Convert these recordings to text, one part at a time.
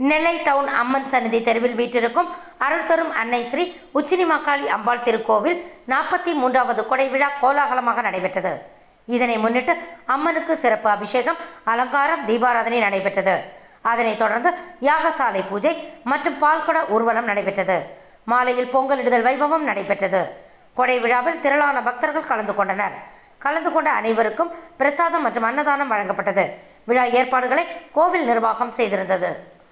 நெல்லை down அம்மன் சந்நிதி தெருவில் வீற்றிருக்கும் அருள் தரும் அன்னை ஸ்ரீ உச்சினி மக்காளி அம்பாள் திருக்கோவில் நாற்பத்தி மூன்றாவது கொடை விழா கோலாகலமாக நடைபெற்றது இதனை முன்னிட்டு அம்மனுக்கு சிறப்பு அபிஷேகம் அலங்காரம் தீபாராதனை நடைபெற்றது அதனைத் தொடர்ந்து யாகசாலை பூஜை மற்றும் பால்குட ஊர்வலம் நடைபெற்றது மாலையில் பொங்கலிடுதல் வைபவம் நடைபெற்றது கொடை விழாவில் திரளான பக்தர்கள் கலந்து கொண்டனர் கலந்து கொண்ட அனைவருக்கும் பிரசாதம் மற்றும் அன்னதானம் வழங்கப்பட்டது விழா ஏற்பாடுகளை கோவில் நிர்வாகம் செய்திருந்தது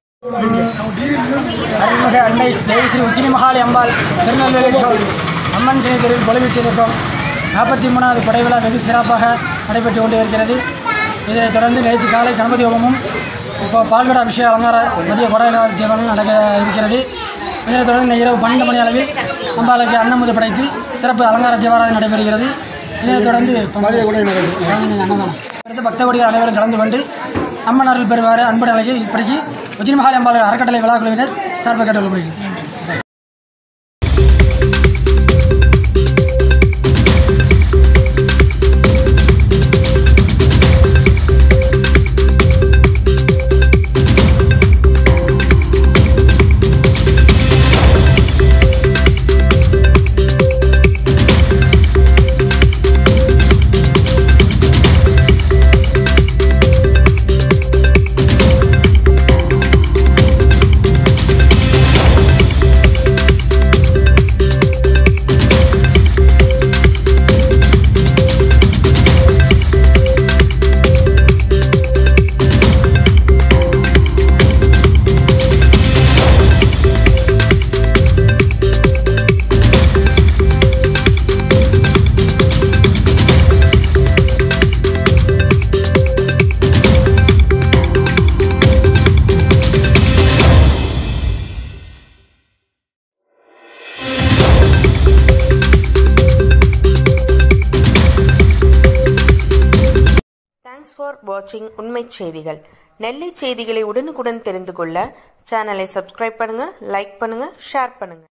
அருள்மிகு அன்னை தேவி ஸ்ரீ உச்சினி மகாளி அம்பாள் திருநெல்வேலி டவுன் அம்மன் சிலை தெருவில் கொலைவிட்டிருக்கும் நாற்பத்தி மூணாவது கொடை விழா வெகு சிறப்பாக நடைபெற்று கொண்டு இருக்கிறது இதைத் தொடர்ந்து நேற்று காலை கணபதி ஹோமமும் இப்போ பால்கட அபிஷேக அலங்கார மதிய கொடை விழா தீபமும் நடக்க இருக்கிறது இதனைத் தொடர்ந்து இந்த இரவு பன்னெண்டு மணி அளவில் அம்பாளுக்கு அன்னமுது படைத்து சிறப்பு அலங்கார தீபாராதனை நடைபெறுகிறது இதனைத் தொடர்ந்து அன்னதானம் அடுத்து பக்த கொடிகள் அனைவரும் கலந்து கொண்டு அம்மன் அருள் பெறுவார் அன்பு அழகி இப்படிக்கு உச்சினி மகாலி அம்பாள் அறக்கட்டளை விழா குழுவினர் சார்பாக கேட்டுக்கொள்ளப்படுகிறது தேங்க்ஸ் ஃபார் வாட்சிங் உண்மைச் செய்திகள் நெல்லை செய்திகளை உடனுக்குடன் தெரிந்து கொள்ள சேனலை சப்ஸ்கிரைப் பண்ணுங்க லைக் பண்ணுங்க ஷேர் பண்ணுங்க